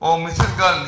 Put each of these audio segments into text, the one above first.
ఓ missed కాల్ని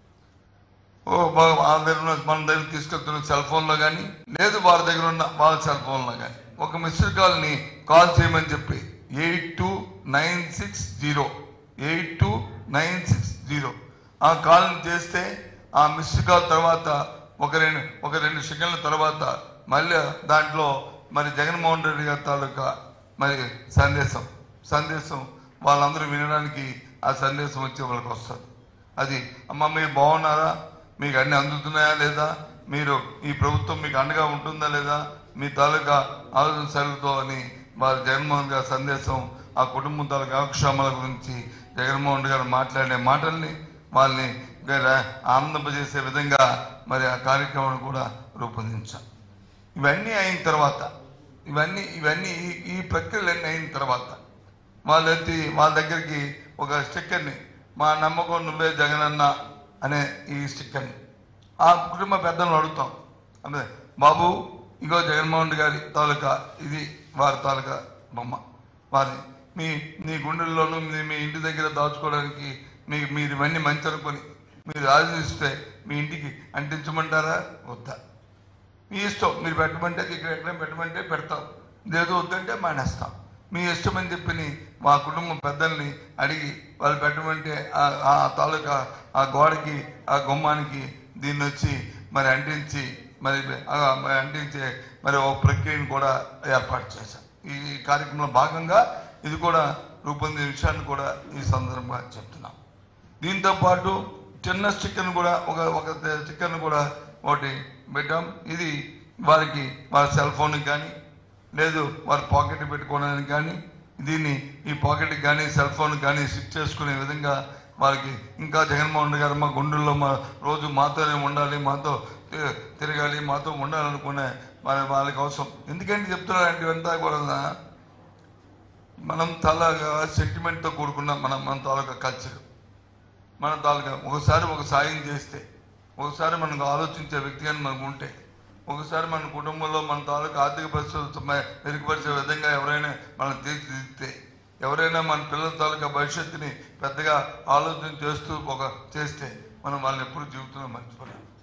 ఓ మా- వాళ్ళ దగ్గర ఉన్న మన దగ్గర తీసుకెళ్తున్న సెల్ ఫోన్లో కానీ లేదు వాళ్ళ దగ్గర ఉన్న వాళ్ళ సెల్ ఫోన్లో కానీ ఒక మిస్డ్ కాల్ని కాల్ చేయమని చెప్పి eight two nine six zero eight two nine six zero ఆ కాల్ని చేస్తే ఆ మిస్డ్ కాల్ తర్వాత ఒక రెండు ఒక రెండు సెకండ్ల తర్వాత మళ్ళీ దాంట్లో మరి జగన్మోహన్ రెడ్డి గారి తాలూకా మరి సందేశం సందేశం వాళ్ళందరూ వినడానికి ఆ సందేశం వచ్చే వాళ్ళకి వస్తుంది అది అమ్మ మీరు బాగున్నారా మీకు అన్ని అందుతున్నాయా లేదా మీరు ఈ ప్రభుత్వం మీకు అండగా ఉంటుందా లేదా మీ తాలూకా ఆలోచన సరుకుతో అని వారి జగన్మోహన్ గారి సందేశం ఆ కుటుంబం తాలూకా యోగక్షేమాల గురించి జగన్మోహన్ రెడ్డి గారు మాట్లాడే మాటల్ని వాళ్ళని గ- ఆనందింపజేసే విధంగా మరి ఆ కార్యక్రమాన్ని కూడా రూపొందించాం ఇవన్నీ అయిన తర్వాత ఇవన్నీ ఇవన్నీ ఈ- ఈ ప్రక్రియలన్నీ అయిన తర్వాత వాళ్ళు ఎత్తి వాళ్ళ దగ్గరికి ఒక స్టిక్కర్ని మా నమ్మకం నువ్వే జగనన్న అనే ఈ స్టిక్కర్ని ఆ కుటుంబ పెద్దలను అడుగుతాం అంటే బాబు ఇగో జగన్మోహన్ రెడ్డి గారి తాలూకా ఇది వారి తాలూకా బొమ్మ వారి మీ మీ గుండెల్లోనూ మీ మీ ఇంటి దగ్గర దాచుకోవడానికి మీ మీరు ఇవన్నీ మంచి అనుకొని మీరు ఆలోచిస్తే మీ ఇంటికి అంటించమంటారా వద్దా మీ ఇష్టం మీరు పెట్టమంటే ఇక్కడ ఎక్కడ పెట్టమంటే పెడతాం లేదు వద్దంటే మానేస్తాం మీ ఇష్టం అని చెప్పి మా కుటుంబం పెద్దల్ని అడిగి వాళ్ళు పెట్టమంటే ఆ- ఆ తాలూకా ఆ గోడకి ఆ గుమ్మానికి దీన్ని వచ్చి మరి అంటించి మరి ఆ మరి అంటించే మరి ఒక ప్రక్రియను కూడా ఏర్పాటు చేశాం ఈ కార్యక్రమంలో భాగంగా ఇది కూడా రూపొందిన విషయాన్ని కూడా ఈ సందర్భంగా చెప్తున్నాం దీంతో పాటు చిన్న స్టిక్కర్ను కూడా ఒక ఒక స్టిక్కర్ను కూడా ఒకటి పెట్టాం ఇది వారికి వారి సెల్ ఫోన్కి కానీ లేదు వారి పాకెట్ పెట్టుకోవడానికి కానీ దీన్ని ఈ పాకెట్కి కానీ సెల్ ఫోన్కి కానీ స్విచ్ చేసుకునే విధంగా వారికి ఇంకా జగన్మోహన్ రెడ్డి గారు మా గుండెల్లో మా రోజు మాతోనే ఉండాలి మాతో తి- తిరగాలి మాతో ఉండాలనుకునే మరి వాళ్ళ కోసం ఎందుకంటే చెప్తున్నారంటే ఇవంతా కూడా మనం చాలా సెంటిమెంట్తో కూడుకున్న మన మన తాలూకా కల్చర్ మన తాలూకా ఒకసారి ఒక సాయం చేస్తే ఒకసారి మనకు ఆలోచించే వ్యక్తి కానీ మనకు ఉంటే ఒకసారి మన కుటుంబంలో మన తాలూకా ఆర్థిక పరిస్థితులు మ- మెరుగుపరిచే విధంగా ఎవరైనా మనం తీర్చిదిద్దితే ఎవరైనా మన పిల్లల తాలూకా భవిష్యత్తుని పెద్దగా ఆలోచన చేస్తూ ఒక చేస్తే మనం వాళ్ళని ఎప్పుడు జీవితంలో మర్చిపోలేం